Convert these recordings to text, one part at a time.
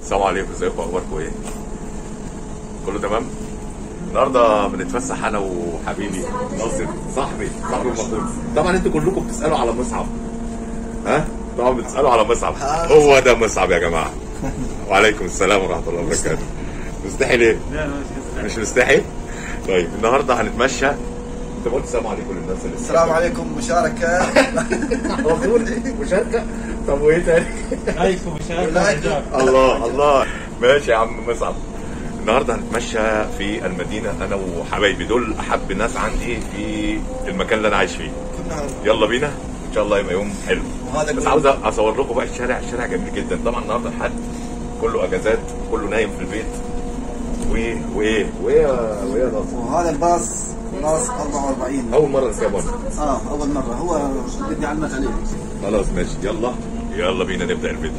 السلام عليكم ازيكم اخباركم ايه كله تمام النهارده بنتفسح انا وحبيبي ناصر صاحبي صاحبي المطلوب طبعا انتوا كلكم بتسالوا على مصعب ها طبعا بتسالوا على مصعب هو ده مصعب يا جماعه وعليكم السلام ورحمه الله وبركاته مستحي ليه مش مستحي طيب النهارده هنتمشى انت قلت السلام عليكم للناس اللي السلام عليكم مشاركة على طول مشاركه طب وايه تاني عليكم مشاهد ولايكم. الله الله ماشي يا عم مصعب النهارده هنتمشى في المدينه انا وحبايبي دول احب ناس عندي في المكان اللي انا عايش فيه يلا بينا ان شاء الله يبقى يوم حلو وهذا بس كله- عاوز اصور لكم بقى الشارع الشارع جميل جدا طبعا النهارده الحد كله اجازات كله نايم في البيت و وايه وايه وايه يا ناصر وهذا الباص باص 44 اول مره نركبه اه اول مرة هو بدي اعلمك عليه خلاص ماشي يلا يلا بينا نبدا الفيديو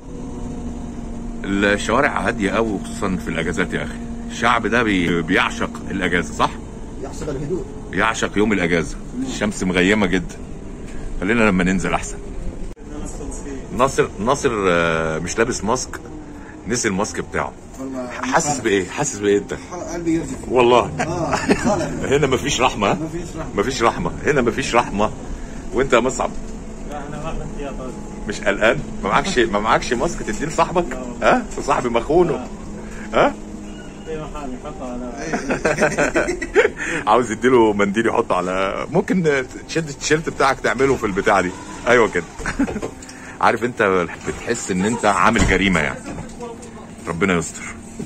الشوارع هاديه قوي خصوصا في الاجازات يا اخي الشعب ده بي... بيعشق الاجازه صح يحسب الهدوء يعشق يوم الاجازه الشمس مغيمه جدا خلينا لما ننزل احسن ناصر ناصر آه، مش لابس ماسك نسي الماسك بتاعه والله حاسس بايه حاسس بايه انت قلبي يرجف والله اه خالد هنا مفيش رحمه ها؟ ما فيش رحمة مفيش رحمه هنا مفيش رحمه وانت يا مصعب لا انا واخد احتياطات مش قلقان ما معكش ما معكش ماسك تديه لصاحبك ها صاحبي مخونه ها في محل يحطها على عاوز يديله منديل يحطه على ممكن تشد التيشيرت بتاعك تعمله في البتاع دي ايوه كده عارف انت بتحس ان انت عامل جريمه يعني ربنا يستر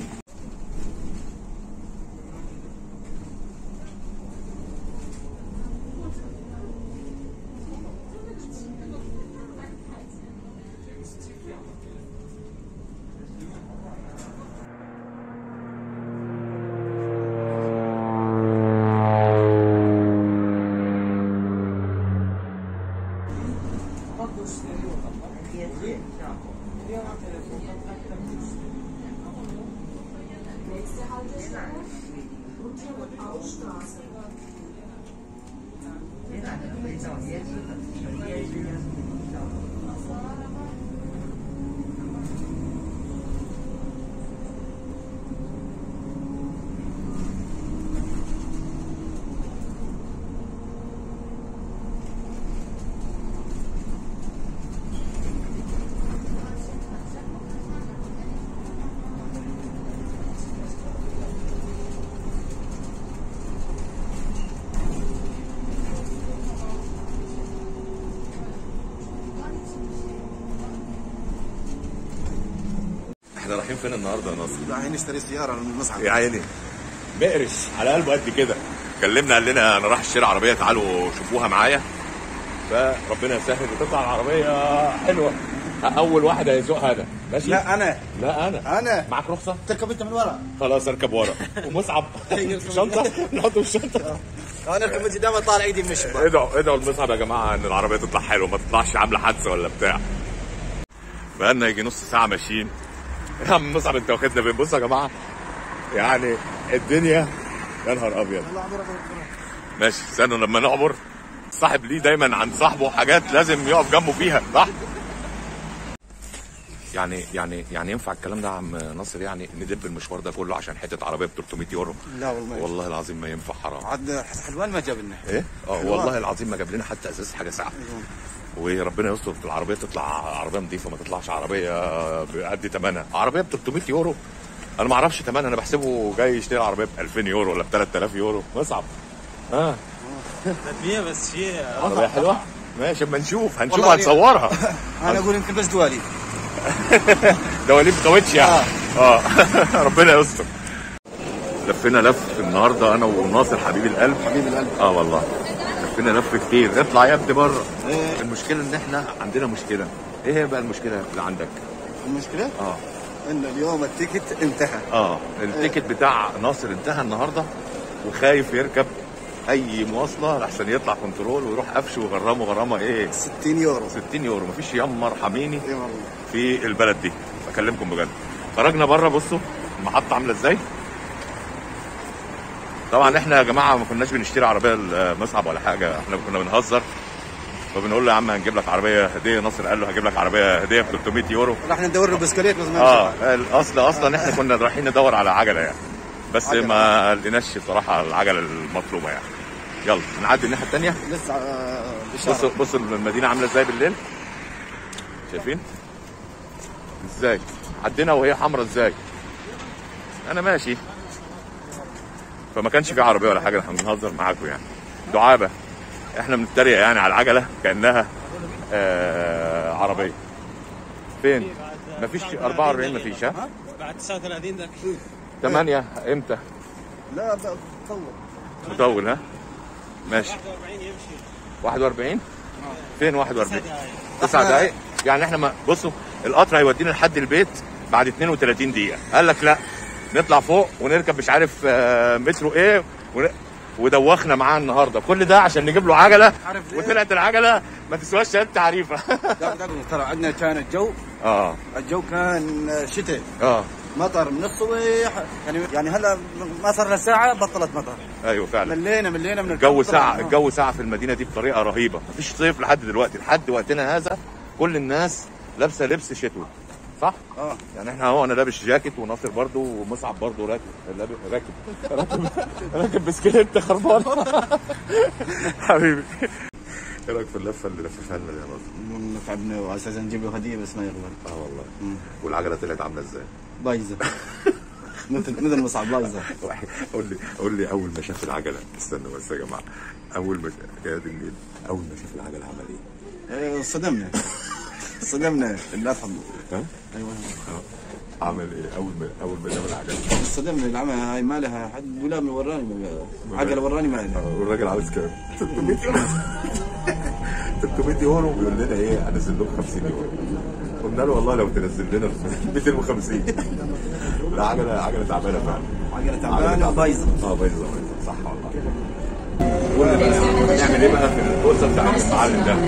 احنا رايحين فين النهارده يا ناصر رايحين نشتري سيارة من المصعد يا عيني مقرش على قلبه قد كده كلمنا قال لنا انا رايح اشتري عربيه تعالوا شوفوها معايا فربنا يسهل وتطلع العربيه حلوه اول واحد هيسوقها انا ماشي لا انا لا انا انا معاك رخصه تركب انت من ورا خلاص اركب ورا ومصعب شنطه نحطه في الشنطه انا اركب انت دائما طالع ايدي من الشباك ادعوا ادعوا لمصعب يا جماعه ان العربيه تطلع حلوه ما تطلعش عامله حادثه ولا بتاع بقالنا يجي نص ساعه ماشيين يا عم مصعب انت واخدنا فين بصوا يا جماعه يعني الدنيا يا نهار ابيض ماشي استنوا لما نعبر صاحب ليه دايما عند صاحبه حاجات لازم يقف جنبه فيها صح؟ يعني يعني يعني ينفع الكلام ده يا عم ناصر يعني ندب المشوار ده كله عشان حته عربيه ب 300 يورو لا والله والله العظيم ما ينفع حرام عاد حلوان ما جاب لنا ايه؟ اه والله العظيم ما جاب لنا حتى ازاز حاجه ساعه وربنا يستر في العربيه تطلع عربيه نظيفه ما تطلعش عربيه بقد ثمنها عربيه ب 300 يورو انا ما اعرفش ثمنها انا بحسبه جاي يشتري عربيه ب 2000 يورو ولا ب 3000 يورو مصعب اه تدبيه بس شيء عربيه حلوه ماشي اما نشوف هنشوف والله هنصورها انا اقول يمكن بس دوالي دواليب كاوتش يعني اه ربنا يستر لفينا لف النهارده انا وناصر حبيب القلب حبيب القلب اه والله لفينا لف كتير اطلع يا ابني بره إيه. المشكله ان احنا عندنا مشكله ايه هي بقى المشكله اللي عندك المشكلة اه ان اليوم التيكت انتهى اه التيكت بتاع ناصر انتهى النهارده وخايف يركب اي مواصله لحسن يطلع كنترول ويروح قفش وغرامه غرامه ايه 60 يورو 60 يورو مفيش يما ارحميني اي والله في البلد دي بكلمكم بجد خرجنا بره بصوا المحطه عامله ازاي طبعا احنا يا جماعه ما كناش بنشتري عربيه مصعب ولا حاجه احنا كنا بنهزر فبنقول له يا عم هنجيب لك عربيه هديه ناصر قال له هجيب لك عربيه هديه ب 300 يورو راح ندور له بسكليت بس ما اه الاصل اصلا احنا كنا رايحين ندور على عجله يعني بس عجلة. ما لقيناش بصراحه العجله المطلوبه يعني يلا نعدي الناحيه الثانيه لسه آه، بصوا بشارة بصوا المدينه عامله ازاي بالليل شايفين ازاي عدينا وهي حمراء ازاي انا ماشي فما كانش في عربيه ولا حاجه احنا بنهزر معاكم يعني دعابه احنا بنتريق يعني على العجله كانها آه عربيه فين مفيش 44 مفيش ها بعد 39 ذاك 8 امتى لا ب- طول مطول ها ماشي 41 يمشي 41 فين 41 دقائق تسع دقايق يعني احنا ما بصوا القطر هيودينا لحد البيت بعد 32 دقيقة قال لك لا نطلع فوق ونركب مش عارف آه، مترو ايه ون- ودوخنا معاه النهارده كل ده عشان نجيب له عجله عارف ليه؟ وطلعت العجله ما تسواش شهاده تعريفه لا لا ترى عندنا كان الجو اه الجو كان شتاء اه مطر من الصبح يعني يعني هلا ما صار لنا ساعه بطلت مطر ايوه فعلا ملينا ملينا من الجو الكوكب. ساعة آه. الجو ساعة في المدينة دي بطريقة رهيبة مفيش صيف لحد دلوقتي لحد وقتنا هذا كل الناس لابسة لبس شتوي صح؟ اه يعني احنا اهو انا لابس جاكيت وناصر برضو ومصعب برضو راكب لاب- راكب راكب راكب بسكليت خربان حبيبي ايه رايك في اللفه اللي لففها لنا دي يا ناصر؟ تعبنا واساسا نجيب له هديه بس ما يقبل اه والله مم. والعجله طلعت عامله ازاي؟ بايظه مثل مثل مصعب بايظه واحد قول لي قول لي اول ما شاف العجله استنى بس يا جماعه اول ما شاف يا دي النيل اول ما شاف العجله عمل ايه؟ إيه، صدمنا صدمنا لا تفضل ها؟ ايوه عمل ايه اول ما اول ما شاف العجله؟ صدمنا العمى هاي ما لها حد ولا من وراني عقل وراني ما لها آه، والراجل عاوز كام؟ 300 يورو 300 يورو بيقول لنا ايه هنزل لكم 50 يورو قلنا له والله لو تنزل لنا 250 لا عجله عجله تعبانه فعلا عقل تعبانه وبايظه اه بايظه بايظه صح والله قول لي بقى نعمل ايه بقى في الكورسه بتاعت المعلم ده؟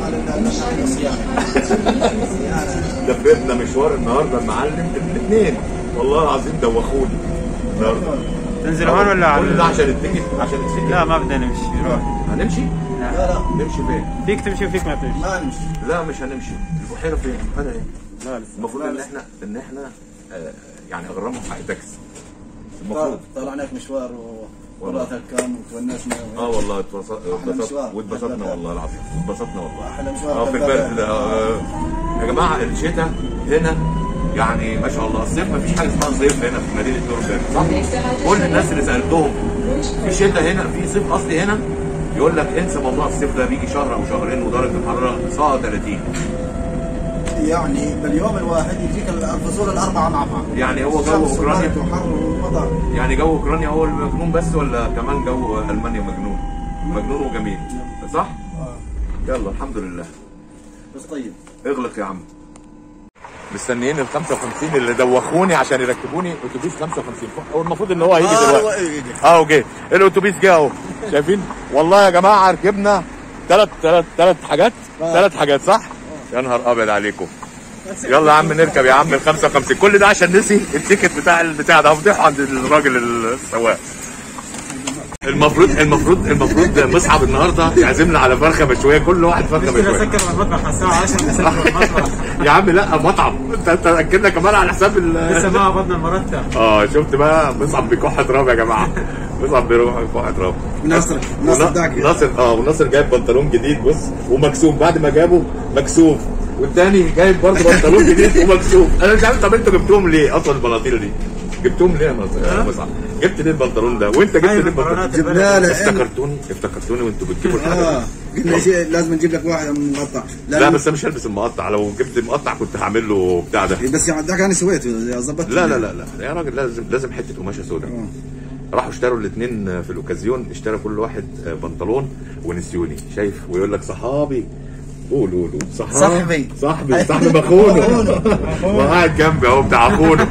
لففنا مشوار النهارده المعلم الاثنين والله العظيم دوخوني النهارده تنزل هون ولا كل ده على عشان التيكت عشان التيكت لا ما بدنا نمشي هنمشي؟ لا لا نمشي فين؟ فيك تمشي وفيك ما تمشي ما نمشي لا مش هنمشي البحيره فين؟ انا ايه؟ لا لسه المفروض ان احنا ان احنا آه يعني اغرمهم حق تاكس المفروض طلعناك مشوار وراتك كان وتونسنا اه والله اتبسط- اتبسطت مشوار. واتبسطنا والله العظيم اتبسطنا والله احلى مشوار اه في البلد آه، يا جماعه الشتاء هنا يعني ما شاء الله الصيف ما فيش حاجه اسمها صيف هنا في مدينه نورنبرج صح؟ كل الناس اللي سالتهم في شتاء هنا في صيف اصلي هنا يقول لك انسى موضوع الصيف ده بيجي شهر او شهرين ودرجه الحراره صاع 30 يعني باليوم الواحد يجيك الفصول الاربعه مع بعض يعني هو جو شمس اوكرانيا وبرد وحر ومطر يعني جو اوكرانيا هو المجنون بس ولا كمان جو المانيا مجنون؟ مجنون وجميل صح؟ يلا الحمد لله بس طيب اغلق يا عم مستنيين ال 55 اللي دوخوني عشان يركبوني اتوبيس 55 هو المفروض ان هو هيجي آه، دلوقتي هو يجي. اه جه الاتوبيس جه اهو شايفين والله يا جماعه ركبنا ثلاث ثلاث ثلاث حاجات ثلاث حاجات صح يا نهار ابيض عليكم يلا يا عم نركب يا عم ال 55 كل ده عشان نسي التيكت بتاع البتاع ده هفضحه عند الراجل السواق المفروض المفروض المفروض مصعب النهارده يعزمنا على فرخه مشويه كل واحد فرخه بدنا مشويه نسكر المطبخ على الساعة 10 نسكر المطبخ يا عم لا مطعم انت انت اكلنا كمان على حساب لسه ال ما قبضنا المرتب اه شفت بقى مصعب بيكح تراب يا جماعه مصعب بيروح يكح تراب ناصر ناصر ون- داكي ناصر اه وناصر جايب بنطلون جديد بص ومكسوف بعد ما جابه مكسوف والتاني جايب برضه بنطلون جديد ومكسوف انا مش عارف طب انتوا جبتوهم ليه اصلا البناطيل دي جبتوهم ليه يا ناصر يا مصعب جبت ليه البنطلون ده وانت جبت هاي ليه البنطلون البنطلونات جبنا له إن- افتكرتوني افتكرتوني وانتوا بتجيبوا الحاجه اه قلنا شيء لازم نجيب لك واحد مقطع لا بس انا مش هلبس المقطع لو جبت مقطع كنت هعمل له بتاع ده بس يعني ذاك انا سويته ظبطت لا لا لا لا يا راجل لازم لازم حته قماشه سوداء راحوا اشتروا الاثنين في الاوكازيون اشترى كل واحد بنطلون ونسيوني شايف ويقول لك صحابي قول قول قول صحابي صاحبي. صاحبي صاحبي مخونه وقاعد جنبي اهو بتاع اخونا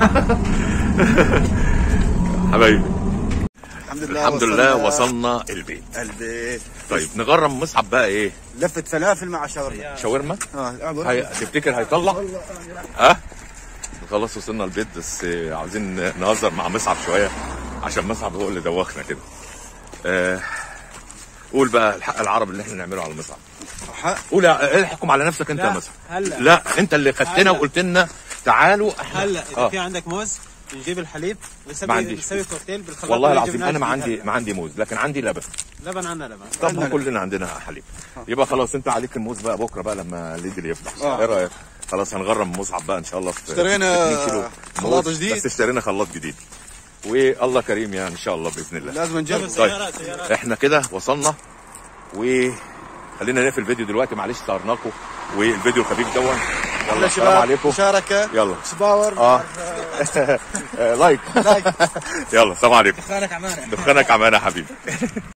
حبايبي الحمد لله الحمد لله وصلنا البيت البيت طيب نغرم مصعب بقى ايه لفه فلافل مع شاورما شاورما اه عبر. هي... تفتكر هيطلع؟ ها؟ خلاص وصلنا البيت بس عاوزين نهزر مع مصعب شويه عشان مصعب هو اللي دوخنا كده. آه قول بقى الحق العربي اللي احنا نعمله على مصعب. قول احكم على نفسك انت لا، مثلا هلا. لا انت اللي خدتنا هلا. وقلت لنا تعالوا احنا هلا اذا آه. في عندك موز بنجيب الحليب ما بنسوي عنديش. بنسوي كوكتيل بالخلاط والله ونجيب العظيم ناس انا ما جديد عندي هلا. ما عندي موز لكن عندي لبن لبن عنا لبن طب ما كلنا عندنا حليب يبقى خلاص انت عليك الموز بقى بكره بقى لما ليدل يفتح آه. ايه رايك خلاص هنغرم مصعب بقى ان شاء الله في اشترينا 2 كيلو خلاط موز. جديد. بس اشترينا خلاط جديد والله كريم يعني ان شاء الله باذن الله لازم نجرب طيب سيارات سيارات احنا كده وصلنا وخلينا نقفل الفيديو دلوقتي معلش سهرناكم والفيديو الخفيف دون يلا يا السلام شباب عليكم مشاركه يلا سباور اه لايك لايك يلا سلام عليكم خانك عمانه دخانك عمانه يا حبيبي